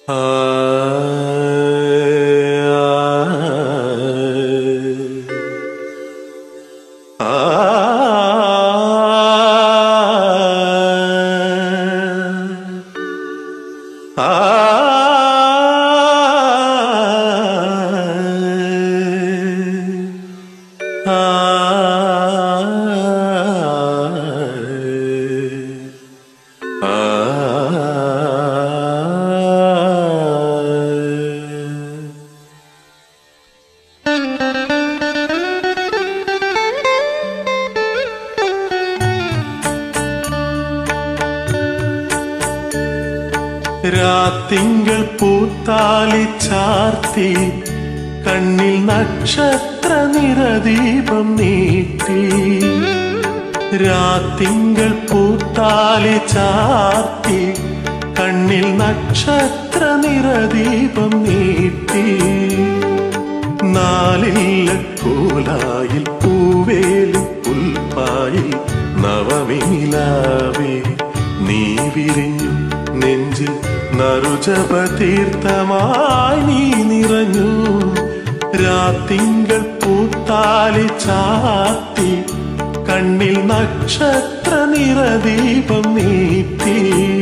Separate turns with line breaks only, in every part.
രാത്തിങ്കൾ പൂത്താലി ചാർത്തി കണ്ണിൽ നക്ഷത്ര നിറദീപം നീട്ടി രാത്തിങ്കൾ പൂത്താലി ചാർത്തി കണ്ണിൽ നക്ഷത്ര നിറദീപം നീട്ടി നാലില്ല കൂലായിൽ പൂവേലി പുൽപ്പായിൽ നവമിലാവേ നീ വിരിഞ്ഞു നെഞ്ചിൽ നറുജപ തീർത്ഥമായി നീ നിറഞ്ഞു രാത്തിങ്കൾ പൂത്താലി ചാത്തി കണ്ണിൽ നക്ഷത്ര നിറദീപം നീട്ടി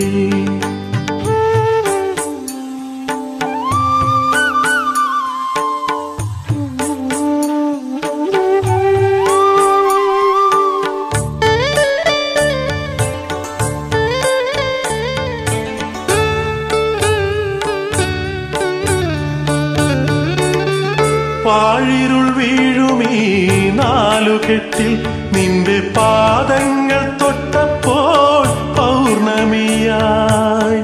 പാഴിരുൾ വീഴുമീ നാലുകെട്ടിൽ നിന്റെ പാദങ്ങൾ തൊട്ടപ്പോൾ പൗർണമിയായി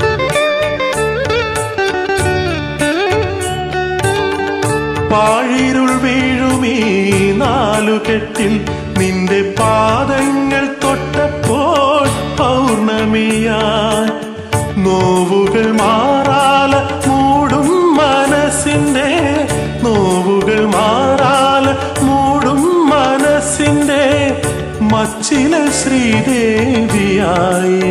പാഴിരുൾ വീഴുമീ നാലുകെട്ടിൽ നിന്റെ പാദങ്ങൾ തൊട്ടപ്പോൾ പൗർണമിയായി നോവുകൾ മാറാല മൂടും മനസ്സിന്റെ നോവുകൾ മാറാല മൂടും മനസ്സിന്റെ മച്ചില ശ്രീദേവിയായി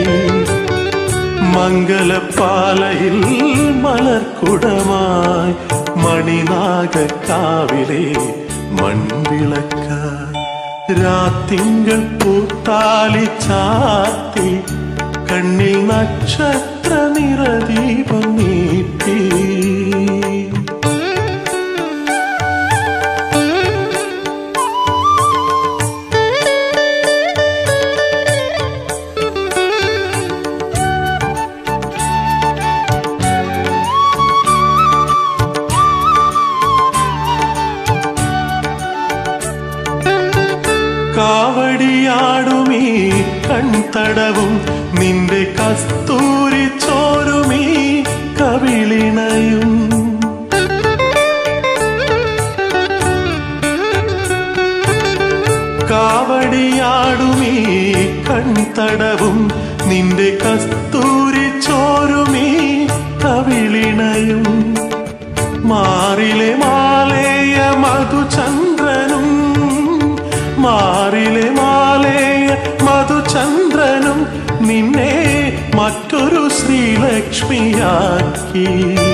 മംഗലപ്പാലയിൽ മലർക്കുടമായി മണിനാഗക്കാവിലെ മൺവിളക്ക രാത്തിങ്കൾ പൂത്താലി ചാത്തി കണ്ണിൽ നക്ഷത്ര നിറദീപം നീട്ടി കാവടിയാടുമീ കൺതടവും നിന്റെ കസ്തൂരി ചോരുമീ കവിളിണയും കാവടിയാടുമീ കൺതടവും നിന്റെ കസ്തൂരി ചോരുമീ കവിളിണയും മാറിലെ മാലേയ മധുചന്ദ്രനും മാറിലെ മാലേയ മധുചന്ദ്രനും നിന്നെ മറ്റൊരു ശ്രീലക്ഷ്മിയാക്കി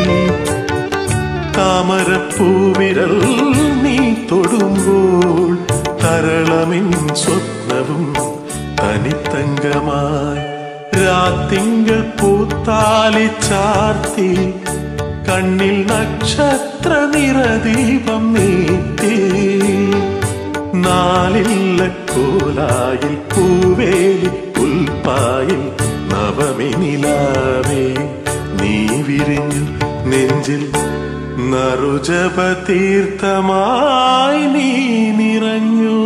താമരപ്പൂവിരൽ നീ തൊടുമ്പോൾ തരളമിൻ സ്വപ്നവും തനിത്തങ്കമായി രാത്തിങ്കൾ പൂത്താലി ചാർത്തി കണ്ണിൽ നക്ഷത്ര നിറദീപം നീട്ടി നാലില്ല കോലായിൽ പൂവേലി പുൽപ്പായിൽ നവമിനിലാവേ നീ വിരിഞ്ഞു നെഞ്ചിൽ നറുജപ തീർത്ഥമായി നീ നിറഞ്ഞു